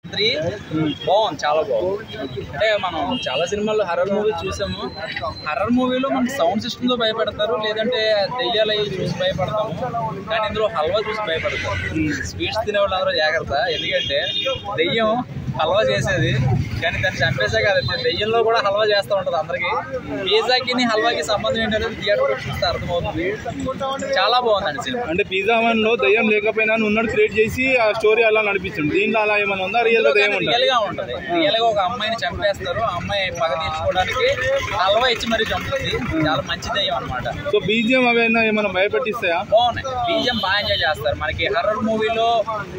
Three బాగుంది చాలా బాగుంది అంటే మనం చాలా సినిమాల్లో హర్రర్ మూవీ చూసాము హర్రర్ మూవీలో మనకి సౌండ్ సిస్టమ్ తో భయపడతారు లేదంటే దెయ్యాలు అవి చూసి భయపడతాము కానీ ఇందులో హల్వా చూసి భయపడతారు స్వీట్స్ తినే వాళ్ళు అందరూ జాగ్రత్త ఎందుకంటే దెయ్యం హల్వా చేసేది కానీ దాన్ని చంపేసే కాదు దెయ్యంలో కూడా హల్వా చేస్తూ ఉంటుంది అందరికి పిజ్జాకి హల్వాకి సంబంధం ఏంటనేది థియేటర్ చూస్తే అర్థమవుతుంది చాలా బాగుందండి సినిమా అంటే పిజ్జా వన్ లో దయ్యం లేకపోయినా ఉన్నట్టు క్రియేట్ చేసి ఆ స్టోరీ అలా నడిపిస్తుంది దీంట్లో అలా ఏమైనా ఉందా రియల్ గా దయ్యం ఉందా రియల్ గా ఉంటది రియల్ గా ఒక అమ్మాయిని చంపేస్తారు ఆ అమ్మాయి పగ తీర్చుకోవడానికి హల్వా ఇచ్చి మరీ చంపుతుంది చాలా మంచి దయ్యం అనమాట సో బీజిఎం అవైనా ఏమైనా భయపెట్టిస్తాయా బాగున్నాయి బీజం బాగా ఎంజాయ్ చేస్తారు మనకి హర్రర్ మూవీలో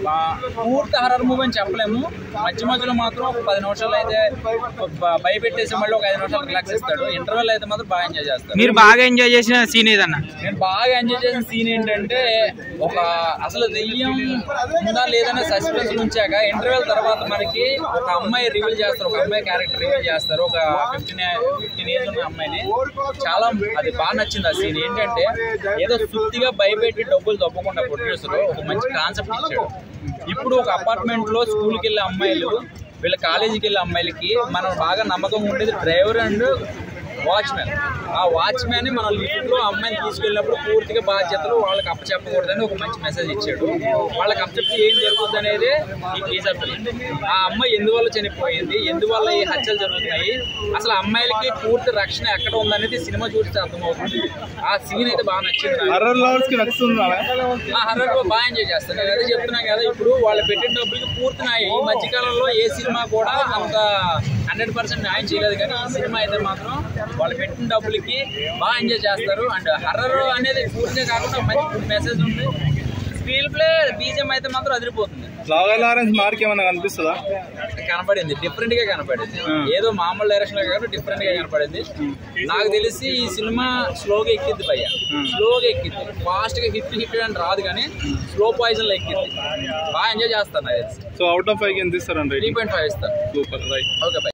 పూర్తి హర్రర్ మూవీ అని చెప్పలేము మధ్య మధ్యలో మాత్రం ఒక పది నిమిషాలు అయితే బ- భయపెట్టేసి మళ్ళీ ఒక ఐదు నిమిషాలు రిలాక్స్ ఇస్తాడు ఇంటర్వెల్ అయితే మాత్రం బాగా ఎంజాయ్ చేస్తారు మీరు బాగా ఎంజాయ్ చేసిన సీన్ ఏదన్నా నేను బాగా ఎంజాయ్ చేసిన సీన్ ఏంటంటే ఒక అసలు దెయ్యం ఉందా లేదనే సస్పెన్స్ ఉంచాక ఇంటర్వెల్ తర్వాత మనకి ఒక అమ్మాయి రివీల్ చేస్తారు ఒక అమ్మాయి క్యారెక్టర్ రివీల్ చేస్తారు ఒక ఫిఫ్టీన్ ఫిఫ్టీన్ ఏజ్ ఉన్న అమ్మాయిని చాలా అది బాగా నచ్చింది ఆ సీన్ ఏంటంటే ఏదో సుత్తిగా భయపెట్టి డబ్బులు తప్పకుండా ప్రొడ్యూసర్ ఒక మంచి కాన్సెప్ట్ ఇచ్చాడు ఇప్పుడు ఒక అపార్ట్మెంట్ లో స్కూల్కి వెళ్ళే అమ్మాయిలు వీళ్ళ కాలేజీకి వెళ్ళే అమ్మాయిలకి మనం బాగా నమ్మకం ఉండేది డ్రైవర్ అండ్ వాచ్మెన్ ఆ వాచ్మెన్ మన లిఫ్ట్ లో అమ్మాయిని తీసుకెళ్ళినప్పుడు పూర్తిగా బాధ్యతలు వాళ్ళకి అప్పచెప్పకూడదని ఒక మంచి మెసేజ్ ఇచ్చాడు వాళ్ళకి అప్పచెప్తే ఏం జరుగుతుంది అనేది ఈ టీజర్ ఆ అమ్మాయి ఎందువల్ల చనిపోయింది ఎందువల్ల ఈ హత్యలు జరుగుతున్నాయి అసలు అమ్మాయిలకి పూర్తి రక్షణ ఎక్కడ ఉందనేది సినిమా చూస్తే అర్థమవుతుంది ఆ సీన్ అయితే బాగా నచ్చింది నాకు. హర్రర్ లవర్స్ కి నచ్చుతుంది అలా ఆ హర్రర్ బాగా ఎంజాయ్ చేస్తాను నేను అదే చెప్తున్నాను కదా ఇప్పుడు వాళ్ళు పెట్టిన డబ్బులకి పూర్తినాయి ఈ మధ్యకాలంలో ఏ సినిమా కూడా అంత హండ్రెడ్ పర్సెంట్ న్యాయం చేయలేదు కానీ ఈ సినిమా అయితే మాత్రం వాళ్ళు పెట్టిన డబ్బులకి బాగా ఎంజాయ్ చేస్తారు అండ్ హర్రర్ అనేది పూర్తిగా కాకుండా మంచి మెసేజ్ ఉంది స్క్రీన్ ప్లే బీజం అయితే మాత్రం అదిరిపోతుంది లాగా లారెన్స్ మార్క్ ఏమైనా కనిపిస్తుందా కనపడింది డిఫరెంట్ గా కనపడింది ఏదో మామూలు డైరెక్షన్ లో కాకుండా డిఫరెంట్ గా కనపడింది నాకు తెలిసి ఈ సినిమా స్లోగా ఎక్కింది భయ్య స్లోగా ఎక్కింది ఫాస్ట్ గా హిట్ హిట్ అని రాదు కానీ స్లో పాయిజన్ లో ఎక్కింది బాగా ఎంజాయ్ చేస్తాను నాకు తెలిసి సో అవుట్ ఆఫ్ ఫైవ్ ఎంత ఇస్తారండి త్రీ పాయింట్ ఫైవ్ ఇస్తాను సూపర్ రైట్ ఓకే బై